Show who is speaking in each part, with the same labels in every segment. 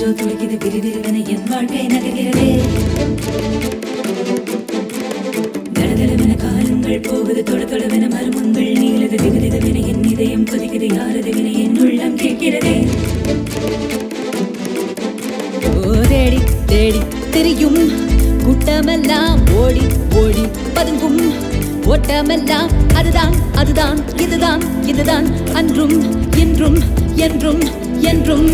Speaker 1: நெஞ்சோ துடிக்குது விறுவிறுவென என் வாழ்க்கை நகர்கிறதே தடதடவென காலங்கள் போகுது தொட தொடவென மருமங்கள் நீளது திகுதிகவென என் இதயம் கொதிக்குது யாரதுவென என் உள்ளம் கேட்கிறதே
Speaker 2: ஓ தேடி தேடி திரியும் கூட்டமெல்லாம் ஓடி ஓடி பதுங்கும் ஓட்டமெல்லாம் அதுதான் அதுதான் இதுதான் இதுதான் அன்றும் இன்றும் என்றும் என்றும்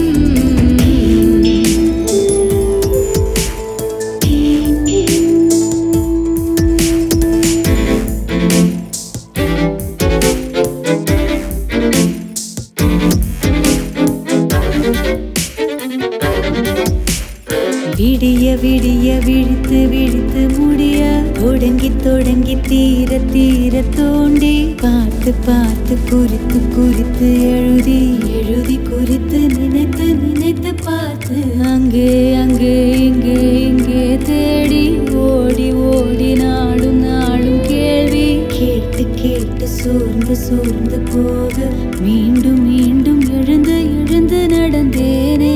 Speaker 2: விடிய விடிய விழித்து விழித்து முடிய தொடங்கி தொடங்கி தீர தீர தோண்டி பார்த்து பார்த்து குறித்து குறித்து எழுதி எழுதி குறித்து நினைத்து நினைத்து பார்த்து அங்கே அங்கே இங்கே இங்கே தேடி ஓடி ஓடி நாடும் நாடும் கேள்வி கேட்டு கேட்டு சோர்ந்து சோர்ந்து போக மீண்டும் மீண்டும் எழுந்து எழுந்து நடந்தேனே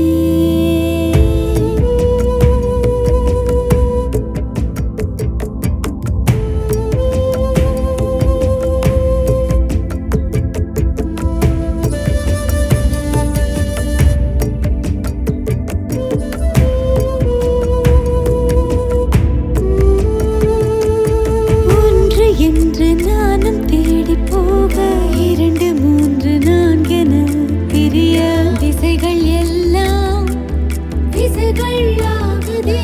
Speaker 2: ஒன்று என்று நானும் தேடி போக இரண்டு மூன்று நான்கென பிரிய திசைகள் எல்லாம் திசைகள் ஆகுதே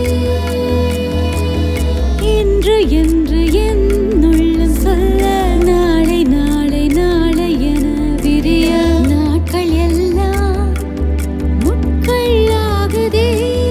Speaker 2: இன்று என்று என் உள்ளம் சொல்ல நாளை நாளை நாளை என விரிய நாட்கள் எல்லாம் முட்கள் ஆகுதே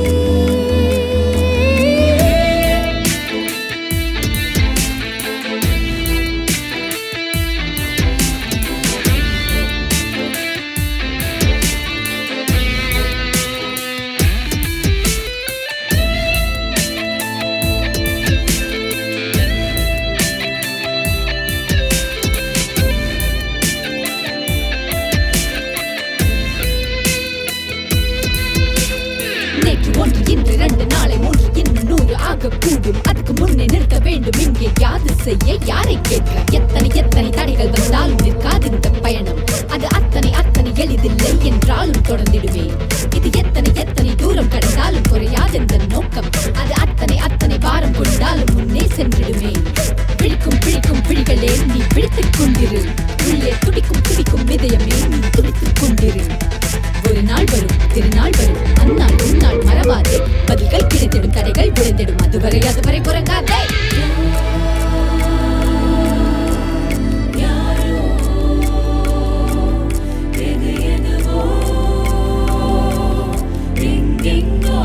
Speaker 3: நேற்று ஒன்று இன்று ரெண்டு நாளை மூன்று இன்னும் நூறு ஆக கூடும் அதுக்கு முன்னே நிற்க வேண்டும் இங்கே யாது செய்ய யாரை கேட்க எத்தனை எத்தனை தடைகள் வந்தாலும் நிற்காது இந்த பயணம் அது அத்தனை அத்தனை எளிதில்லை என்றாலும் தொடர்ந்திடுவேன் இது எத்தனை எத்தனை தூரம் கடந்தாலும் குறையாது இந்த நோக்கம் அது அத்தனை அத்தனை பாரம் கொண்டாலும் முன்னே சென்றிடுவேன் பிடிக்கும் பிடிக்கும் பிடிகளே நீ பிடித்துக் கொண்டிரு உள்ளே துடிக்கும் துடிக்கும் இதயமே நீ துடித்துக் கொண்டிரு ஒரு நாள் வரும் திருநாள் வரும் அந்நாள் உன்னாள் மறவாதே பதில்கள் கிடைத்திடும் தடைகள் விழுந்திடும் அதுவரை அதுவரை குறைங்காதே
Speaker 1: எது எதுவோ எங்கெங்கோ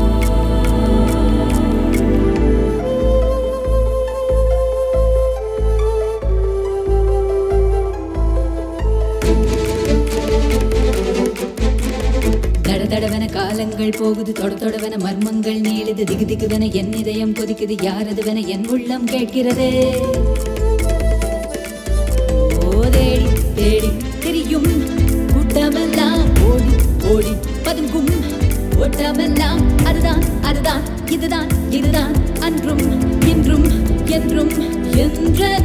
Speaker 2: தடதடவென காலங்கள் போகுது தொட தொடவென மர்மங்கள் நீளுது திகு திகுவென என் இதயம் கொதிக்குது யாரதுவென என் உள்ளம் கேட்கிறதே ஓ தேடி தேடி திரியும் கூட்டமெல்லாம் ஓடி ஓடி பதுங்கும் ஓட்டமெல்லாம் அதுதான் அதுதான் இதுதான் இதுதான் அன்றும் இன்றும் என்றும் என்றென்றும்